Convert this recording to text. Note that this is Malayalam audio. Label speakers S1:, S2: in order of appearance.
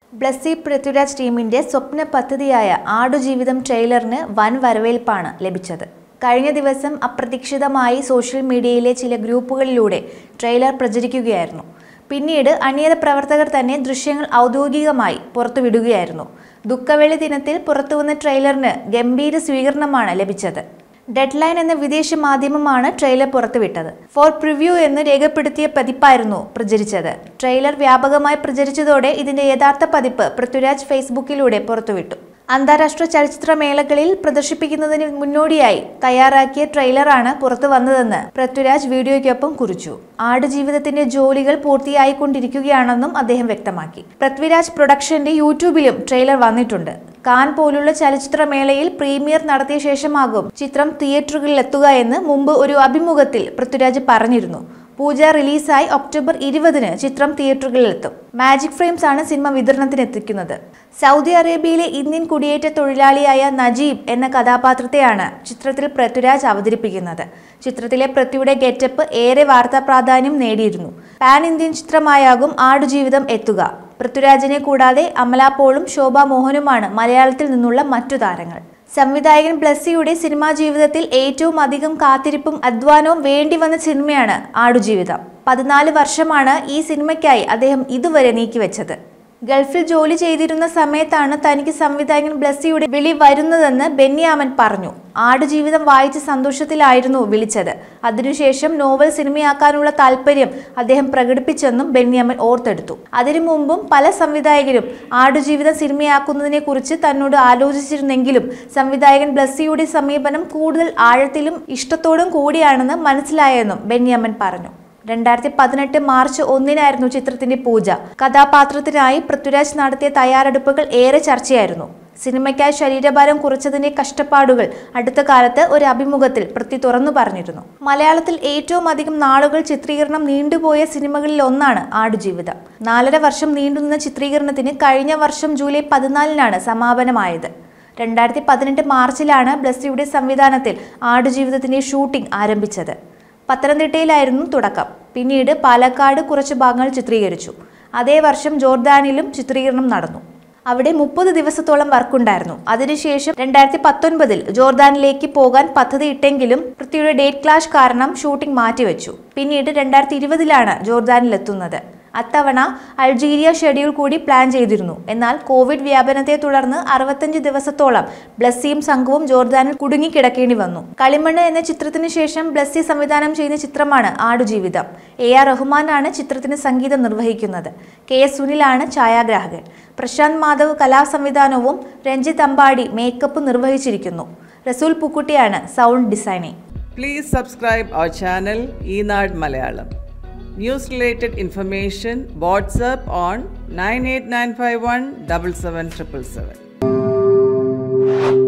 S1: ബ്ലസ്സി പൃഥ്വിരാജ് ടീമിന്റെ സ്വപ്ന പദ്ധതിയായ ആടുജീവിതം ട്രെയിലറിന് വൻ വരവേൽപ്പാണ് ലഭിച്ചത് കഴിഞ്ഞ ദിവസം അപ്രതീക്ഷിതമായി സോഷ്യൽ മീഡിയയിലെ ചില ഗ്രൂപ്പുകളിലൂടെ ട്രെയിലർ പ്രചരിക്കുകയായിരുന്നു പിന്നീട് അണിയറ പ്രവർത്തകർ തന്നെ ദൃശ്യങ്ങൾ ഔദ്യോഗികമായി പുറത്തുവിടുകയായിരുന്നു ദുഃഖവെള്ളി ദിനത്തിൽ പുറത്തുവന്ന ട്രെയിലറിന് ഗംഭീര സ്വീകരണമാണ് ലഭിച്ചത് ഡെഡ്ലൈൻ എന്ന വിദേശ മാധ്യമമാണ് ട്രെയിലർ പുറത്തുവിട്ടത് ഫോർ പ്രിവ്യൂ എന്ന് രേഖപ്പെടുത്തിയ പതിപ്പായിരുന്നു പ്രചരിച്ചത് ട്രെയിലർ വ്യാപകമായി പ്രചരിച്ചതോടെ ഇതിന്റെ യഥാർത്ഥ പതിപ്പ് പൃഥ്വിരാജ് ഫേസ്ബുക്കിലൂടെ പുറത്തുവിട്ടു അന്താരാഷ്ട്ര ചലച്ചിത്ര മേളകളിൽ പ്രദർശിപ്പിക്കുന്നതിന് മുന്നോടിയായി തയ്യാറാക്കിയ ട്രെയിലറാണ് പുറത്തു വന്നതെന്ന് പൃഥ്വിരാജ് വീഡിയോയ്ക്കൊപ്പം കുറിച്ചു ആടുജീവിതത്തിന്റെ ജോലികൾ പൂർത്തിയായിക്കൊണ്ടിരിക്കുകയാണെന്നും അദ്ദേഹം വ്യക്തമാക്കി പൃഥ്വിരാജ് പ്രൊഡക്ഷന്റെ യൂട്യൂബിലും ട്രെയിലർ വന്നിട്ടുണ്ട് കാൻ പോലുള്ള ചലച്ചിത്രമേളയിൽ പ്രീമിയർ നടത്തിയ ശേഷമാകും ചിത്രം തിയേറ്ററുകളിൽ എത്തുക എന്ന് മുമ്പ് ഒരു അഭിമുഖത്തിൽ പൃഥ്വിരാജ് പറഞ്ഞിരുന്നു പൂജ റിലീസായി ഒക്ടോബർ ഇരുപതിന് ചിത്രം തിയേറ്ററുകളിലെത്തും മാജിക് ഫ്രെയിംസ് ആണ് സിനിമ വിതരണത്തിന് എത്തിക്കുന്നത് സൗദി അറേബ്യയിലെ ഇന്ത്യൻ കുടിയേറ്റ തൊഴിലാളിയായ നജീബ് എന്ന കഥാപാത്രത്തെയാണ് ചിത്രത്തിൽ പൃഥ്വിരാജ് അവതരിപ്പിക്കുന്നത് ചിത്രത്തിലെ പൃഥ്വിയുടെ ഗെറ്റപ്പ് ഏറെ വാർത്താ പ്രാധാന്യം നേടിയിരുന്നു പാൻ ഇന്ത്യൻ ചിത്രമായാകും ആടുജീവിതം എത്തുക പൃഥ്വിരാജിനെ കൂടാതെ അമല പോളും ശോഭ മോഹനുമാണ് മലയാളത്തിൽ നിന്നുള്ള മറ്റു താരങ്ങൾ സംവിധായകൻ ബ്ലസ്സിയുടെ സിനിമാ ജീവിതത്തിൽ ഏറ്റവും അധികം കാത്തിരിപ്പും അധ്വാനവും വേണ്ടിവന്ന സിനിമയാണ് ആടുജീവിതം പതിനാല് വർഷമാണ് ഈ സിനിമയ്ക്കായി അദ്ദേഹം ഇതുവരെ നീക്കിവെച്ചത് ഗൾഫിൽ ജോലി ചെയ്തിരുന്ന സമയത്താണ് തനിക്ക് സംവിധായകൻ ബ്ലസ്സിയുടെ വിളി വരുന്നതെന്ന് ബെന്യാമൻ പറഞ്ഞു ആടുജീവിതം വായിച്ച സന്തോഷത്തിലായിരുന്നു വിളിച്ചത് അതിനുശേഷം നോവൽ സിനിമയാക്കാനുള്ള താല്പര്യം അദ്ദേഹം പ്രകടിപ്പിച്ചെന്നും ബെന്യാമൻ ഓർത്തെടുത്തു അതിനു മുമ്പും പല സംവിധായകരും ആടുജീവിതം സിനിമയാക്കുന്നതിനെ കുറിച്ച് തന്നോട് ആലോചിച്ചിരുന്നെങ്കിലും സംവിധായകൻ ബ്ലസ്സിയുടെ സമീപനം കൂടുതൽ ആഴത്തിലും ഇഷ്ടത്തോടും കൂടിയാണെന്ന് മനസ്സിലായെന്നും ബെന്യാമൻ പറഞ്ഞു രണ്ടായിരത്തി പതിനെട്ട് മാർച്ച് ഒന്നിനായിരുന്നു ചിത്രത്തിന്റെ പൂജ കഥാപാത്രത്തിനായി പൃഥ്വിരാജ് നടത്തിയ തയ്യാറെടുപ്പുകൾ ഏറെ ചർച്ചയായിരുന്നു സിനിമയ്ക്കായി ശരീരഭാരം കുറച്ചതിന്റെ കഷ്ടപ്പാടുകൾ അടുത്ത കാലത്ത് ഒരു അഭിമുഖത്തിൽ പൃഥ്വി തുറന്നു പറഞ്ഞിരുന്നു മലയാളത്തിൽ ഏറ്റവും അധികം നാളുകൾ ചിത്രീകരണം നീണ്ടുപോയ സിനിമകളിൽ ഒന്നാണ് ആടുജീവിതം നാലര വർഷം നീണ്ടുനിന്ന ചിത്രീകരണത്തിന് കഴിഞ്ഞ വർഷം ജൂലൈ പതിനാലിനാണ് സമാപനമായത് രണ്ടായിരത്തി പതിനെട്ട് മാർച്ചിലാണ് ബ്ലസ്സിയുടെ സംവിധാനത്തിൽ ആടുജീവിതത്തിന്റെ ഷൂട്ടിംഗ് ആരംഭിച്ചത് പത്തനംതിട്ടയിലായിരുന്നു തുടക്കം പിന്നീട് പാലക്കാട് കുറച്ച് ഭാഗങ്ങൾ ചിത്രീകരിച്ചു അതേ വർഷം ജോർദാനിലും ചിത്രീകരണം നടന്നു അവിടെ മുപ്പത് ദിവസത്തോളം വർക്കുണ്ടായിരുന്നു അതിനുശേഷം രണ്ടായിരത്തി പത്തൊൻപതിൽ ജോർദാനിലേക്ക് പോകാൻ പദ്ധതിയിട്ടെങ്കിലും പൃഥ്വിയുടെ ഡേറ്റ് ക്ലാഷ് കാരണം ഷൂട്ടിംഗ് മാറ്റിവെച്ചു പിന്നീട് രണ്ടായിരത്തി ഇരുപതിലാണ് ജോർദാനിലെത്തുന്നത് അത്തവണ അൾജീരിയ ഷെഡ്യൂൾ കൂടി പ്ലാൻ ചെയ്തിരുന്നു എന്നാൽ കോവിഡ് വ്യാപനത്തെ തുടർന്ന് അറുപത്തഞ്ച് ദിവസത്തോളം ബ്ലസ്സിയും സംഘവും ജോർദാനിൽ കുടുങ്ങിക്കിടക്കേണ്ടി വന്നു കളിമണ്ണ് എന്ന ചിത്രത്തിന് ശേഷം ബ്ലസ്സി സംവിധാനം ചെയ്യുന്ന ചിത്രമാണ് ആടുജീവിതം എ ആർ റഹ്മാനാണ് ചിത്രത്തിന് സംഗീതം നിർവഹിക്കുന്നത് കെ എസ് സുനിലാണ് ഛായാഗ്രാഹകൻ പ്രശാന്ത് മാധവ് കലാസംവിധാനവും രഞ്ജിത്ത് അമ്പാടി മേക്കപ്പ് നിർവഹിച്ചിരിക്കുന്നു റസൂൽ പുക്കുട്ടിയാണ് sound designing
S2: Please subscribe our channel Enad Malayalam. News related information WhatsApp on 98951 77777.